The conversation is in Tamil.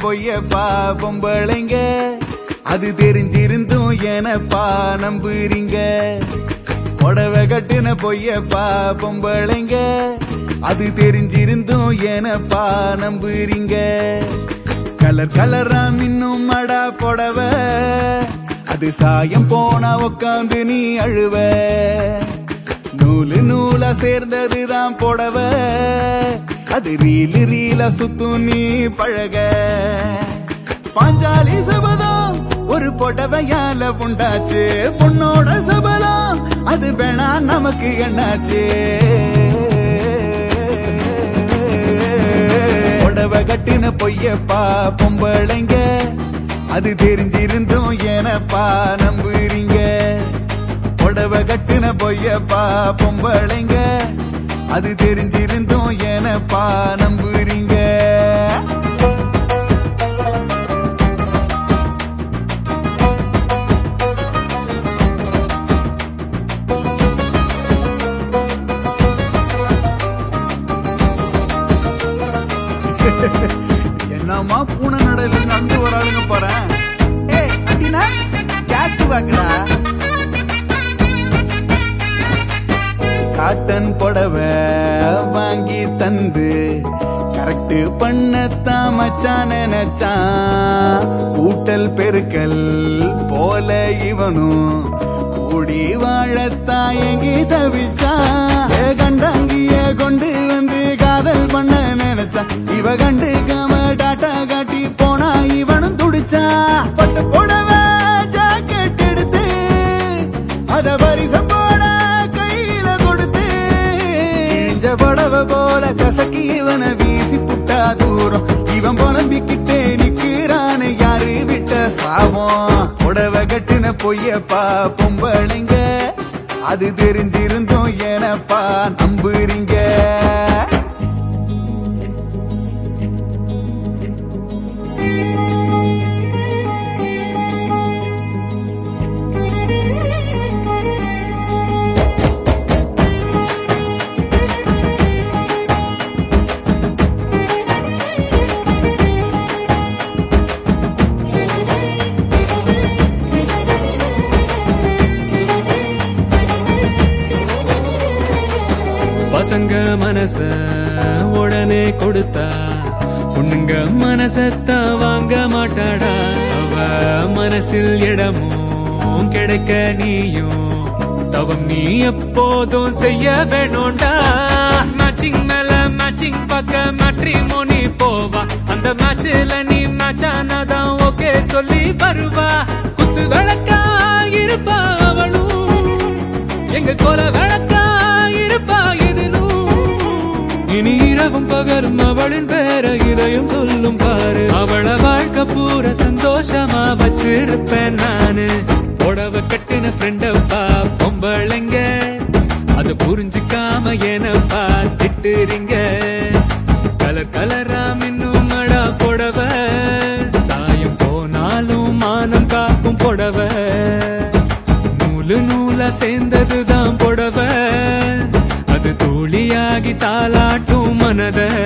பொய்யப்பா பொம்பளைங்க அது தெரிஞ்சிருந்தும் எனப்பா நம்புறீங்க புடவை கட்டுன பொய்யப்பா பொம்பளைங்க அது தெரிஞ்சிருந்தும் எனப்பா நம்புறீங்க கலர் கலரா மின்னும் மடா புடவை அது சாயம் போனா உக்காந்து நீ அழுவ நூலு நூலா சேர்ந்ததுதான் புடவை அது ரீலு ரீலா சுத்தும் நீ பழக பாஞ்சாலி சபதம் ஒரு புடவையால உண்டாச்சு பொண்ணோட சபலம் அது வேணா நமக்கு என்னாச்சு புடவை கட்டின பொய்யப்பா பொம்பளைங்க அது தெரிஞ்சிருந்தும் எனப்பா நம்புறீங்க புடவை கட்டின பொய்யப்பா பொம்பளைங்க அது தெரிஞ்சிருந்தும் எனப்பா நம்புறீங்க என்னம்மா பூனை நடையில இருந்து அங்க ஒரு ஆளுங்க போறேன் ஏய் அப்படின்னா கேட்டு வாக்குடா காட்டன் புடவை வாங்கி தந்து கரெக்ட் பண்ணத்தான் மச்சான் நினைச்சான் கூட்டல் பெருக்கல் போல இவனும் கூடி வாழத்தான் எங்கி தவிச்சான் ஏ கண்டாங்கிய கொண்டு வந்து காதல் பண்ண நினைச்சான் இவ கண்டுக்காம டாட்டா காட்டி போனா இவனும் துடிச்சான் பட்டு புடவை ஜாக்கெட் எடுத்து அத பரிசம் போட கையில கொடுத்து இஞ்ச புடவை போல கசக்கி இவனை வீசி புட்டா தூரம் இவன் புலம்பிக்கிட்டே நிக்கிறான்னு யாரு விட்ட சாவம் புடவை கட்டுன பொய்யப்பா பொம்பளைங்க அது தெரிஞ்சிருந்தும் எனப்பா நம்புறீங்க பசங்க மனச உடனே கொடுத்தா பொண்ணுங்க மனசத்த வாங்க மாட்டாடா அவ மனசில் இடமும் கிடைக்க நீயும் தவம் நீ எப்போதும் செய்ய வேணும்டா மேட்சிங் மேல மேட்சிங் பக்க மேட்ரிமோனி போவா அந்த மேட்ச்ல நீ மேட்ச் ஆனாதான் ஓகே சொல்லி வருவா குத்து விளக்கா இருப்பா அவளும் எங்க கோல விளக்கா இருப்பா இதிலும் இனி இரவும் பகரும் அவளின் பேர இதையும் சொல்லும் பாரு அவள வாழ்க்கை பூர சந்தோஷமா வச்சிருப்பேன் நானு புடவை கட்டின ஃப்ரெண்டப்பா பொம்பளைங்க அது புரிஞ்சுக்காம எனப்பா திட்டுறீங்க கலர் கலரா மின்னும் மடா புடவை சாயம் போனாலும் மானம் காக்கும் புடவை நூலு நூலா சேர்ந்ததுதான் புடவை அது தூளியாகி தாளாட்டும் மனத